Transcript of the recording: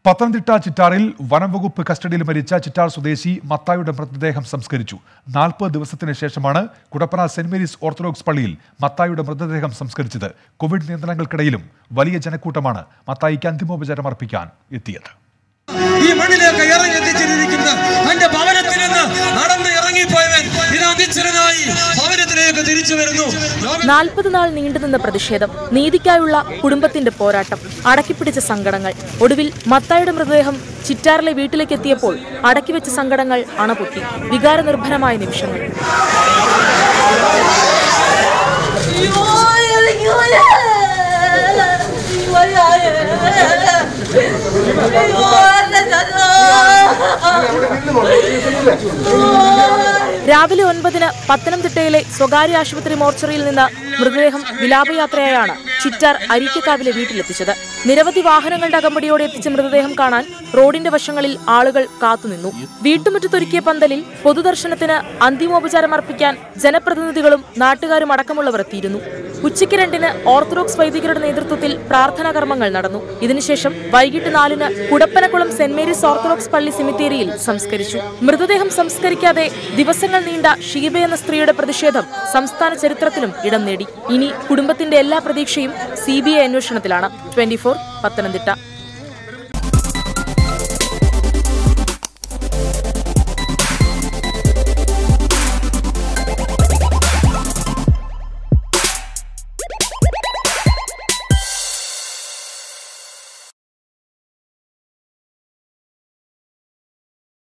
പത്തനംതിട്ട ചിറ്റാറിൽ വനംവകുപ്പ് കസ്റ്റഡിയിൽ മരിച്ച ചിറ്റാർ സ്വദേശി മത്തായുടെ മൃതദേഹം സംസ്കരിച്ചു നാൽപ്പത് ദിവസത്തിന് ശേഷമാണ് കുടപ്പന സെന്റ് മേരീസ് ഓർത്തഡോക്സ് പള്ളിയിൽ മത്തായുടെ മൃതദേഹം സംസ്കരിച്ചത് കോവിഡ് നിയന്ത്രണങ്ങൾക്കിടയിലും വലിയ ജനക്കൂട്ടമാണ് മത്തായിക്ക് അന്തിമോപചാരം അർപ്പിക്കാൻ എത്തിയത് ഈ മണ്ണിലേക്ക് ഇറങ്ങി എത്തിച്ചിരിക്കുന്ന തന്റെ ഭവനത്തിൽ നിന്ന് നടന്ന് ഇറങ്ങിപ്പോയവൻ ഇത് അതിച്ചരനായി ഭവനത്തിലേക്ക് തിരിച്ചു വരുന്നു ലോക- നാൽപ്പത് നാൾ നീണ്ടുനിന്ന പ്രതിഷേധം നീതിക്കായുള്ള കുടുംബത്തിന്റെ പോരാട്ടം അടക്കിപ്പിടിച്ച സങ്കടങ്ങൾ ഒടുവിൽ മത്തായുടെ മൃതദേഹം ചിറ്റാറിലെ വീട്ടിലേക്ക് എത്തിയപ്പോൾ അടക്കിവെച്ച സങ്കടങ്ങൾ അണപൊട്ടി വികാരനിർഭരമായ നിമിഷങ്ങൾ രാവിലെ ഒൻപതിന് പത്തനംതിട്ടയിലെ സ്വകാര്യ ആശുപത്രി മോർച്ചറിയിൽ നിന്ന് മൃതദേഹം വിലാപയാത്രയായാണ് ചിറ്റാർ അരിക്കക്കാവിലെ വീട്ടിലെത്തിച്ചത് നിരവധി വാഹനങ്ങളുടെ അകമ്പടിയോടെ എത്തിച്ച മൃതദേഹം കാണാൻ റോഡിന്റെ വശങ്ങളിൽ ആളുകൾ കാത്തുനിന്നു വീട്ടുമുറ്റത്തൊരുക്കിയ പന്തലിൽ പൊതുദർശനത്തിന് അന്തിമോപചാരം അർപ്പിക്കാൻ ജനപ്രതിനിധികളും നാട്ടുകാരും അടക്കമുള്ളവർ എത്തിയിരുന്നു ഉച്ചയ്ക്ക് രണ്ടിന് ഓർത്തഡോക്സ് വൈദികരുടെ നേതൃത്വത്തിൽ പ്രാർത്ഥനാ കർമ്മങ്ങൾ നടന്നു ഇതിനുശേഷം വൈകിട്ട് നാലിന് കുടപ്പനക്കുളം സെന്റ് മേരീസ് ഓർത്തഡോക്സ് പള്ളി സെമിത്തേരിയിൽ സംസ്കരിച്ചു മൃതദേഹം സംസ്കരിക്കാതെ ദിവസങ്ങൾ നീണ്ട ഷീബ എന്ന സ്ത്രീയുടെ പ്രതിഷേധം സംസ്ഥാന ചരിത്രത്തിലും ഇടം നേടി ഇനി കുടുംബത്തിന്റെ എല്ലാ പ്രതീക്ഷയും സി ബി ഐ അന്വേഷണത്തിലാണ് ട്വന്റി പത്തനംതിട്ട